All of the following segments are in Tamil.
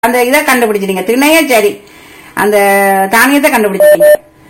அந்த இதை கண்டுபிடிச்சிட்டீங்க திணையே சரி அந்த தானியத்தை கண்டுபிடிச்சிட்டீங்க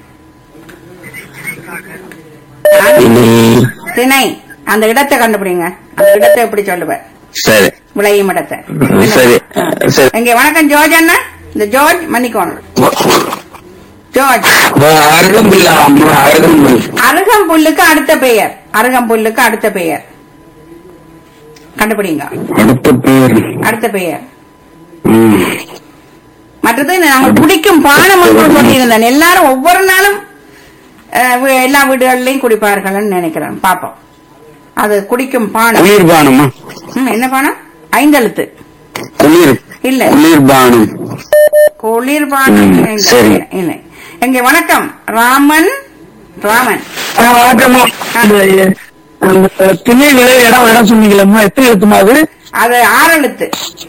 திணை திணை அந்த இடத்தை கண்டுபிடிங்க அந்த இடத்தை எப்படி சொல்லுவேன் சரி விளையும் இடத்தை சரி சரி இங்க வணக்கம் ஜோர்ஜ் அண்ணா இந்த ஜோர்ஜ் மன்னிக்கோணும் ஜோர்ஜ் அருகம்பில்லா அம்மா அருகம்பில் அருகம்புல்லுக்கு அடுத்த பெயர் அருகம்புல்லுக்கு அடுத்த பெயர் கண்டுபிடிங்க அடுத்த பேர் அடுத்த பெயர் ம். மற்றது நாங்கள் குடிக்கும் பானம் என்று சொல்லியிருந்தேன் எல்லாரும் ஒவ்வொரு நாளும் அஹ், வீ- எல்லா வீடுகளிலையும் குடிப்பார்கள்னு நினைக்கிறேன் பாப்போம் அது குடிக்கும் பானம் குளிர்பானமா ம், என்ன பானம் ஐந்தெழுத்து குளிர் இல்ல குளிர்பானம் குளிர்பானம் ம், இல்லை, சரி. இல்லை, இல்லை எங்க வணக்கம் ராமன் ராமன் வணக்கம்மா இந்த, அந்த திணை விலை இடம் இடம் சொன்னீங்களம்மா எத்தனை எழுத்துமா அது அது ஆறெழுத்து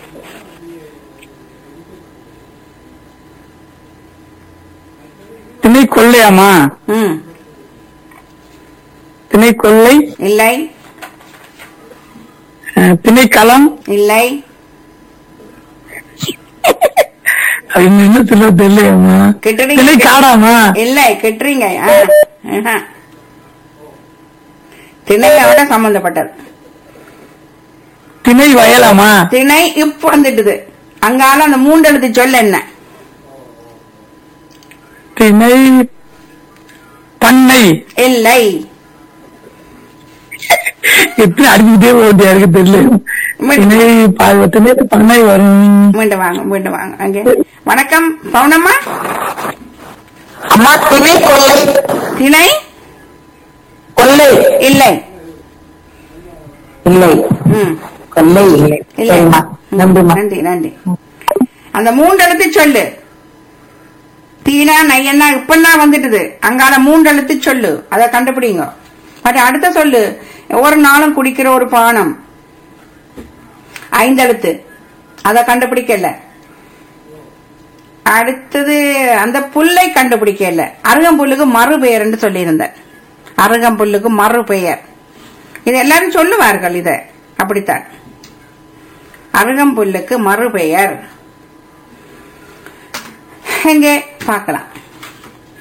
திணை கொள்ளையாமா ம் திணை கொள்ளை இல்லை அஹ், திணை களம் இல்லை அது என்ன சொல்ல தெரியலையாமா கிட்டடி திணை காடாமா இல்லை கெட்டுறீங்க ஆ, ஆஹா. திணையோட சம்பந்தப்பட்டது திணை வயலாமா திணை இப்ப வந்துட்டுது அங்கால அந்த மூண்டெழுத்து சொல்ல என்ன திணை பண்ணை இல்லை எத்தனை அடிச்சுட்டே போக வேண்டியா இருக்கு தெரியல திணை பா- திணை பண்ணை வரும் மீண்டும் வாங்க மீண்டும் வாங்க அங்கே வணக்கம் பவுனம்மா அம்மா திணை கொள்ளை திணை கொள்ளை இல்லை இல்லை ம் கொள்ளை இல்லை இல்லை சரிம்மா நன்றிம்மா நன்றி நன்றி அந்த மூண்டெழுத்து சொல்லு தீனா நையன்னா இப்பன்னா வந்துட்டுது அங்கால மூண்டெழுத்து சொல்லு அதை கண்டுபிடிங்க மற்ற அடுத்த சொல்லு ஒவ்வொரு நாளும் குடிக்கிற ஒரு பானம் ஐந்தெழுத்து அதை கண்டுபிடிக்கல அடுத்தது அந்த புல்லை கண்டுபிடிக்கல அருகம்புல்லுக்கு மறு பெயர்ன்னு சொல்லியிருந்தேன் அருகம்புல்லுக்கு மறு பெயர் இது எல்லாரும் சொல்லுவார்கள் இத அப்படித்தான் அருகம்புல்லுக்கு மறுபெயர் எங்கே பார்க்கலாம்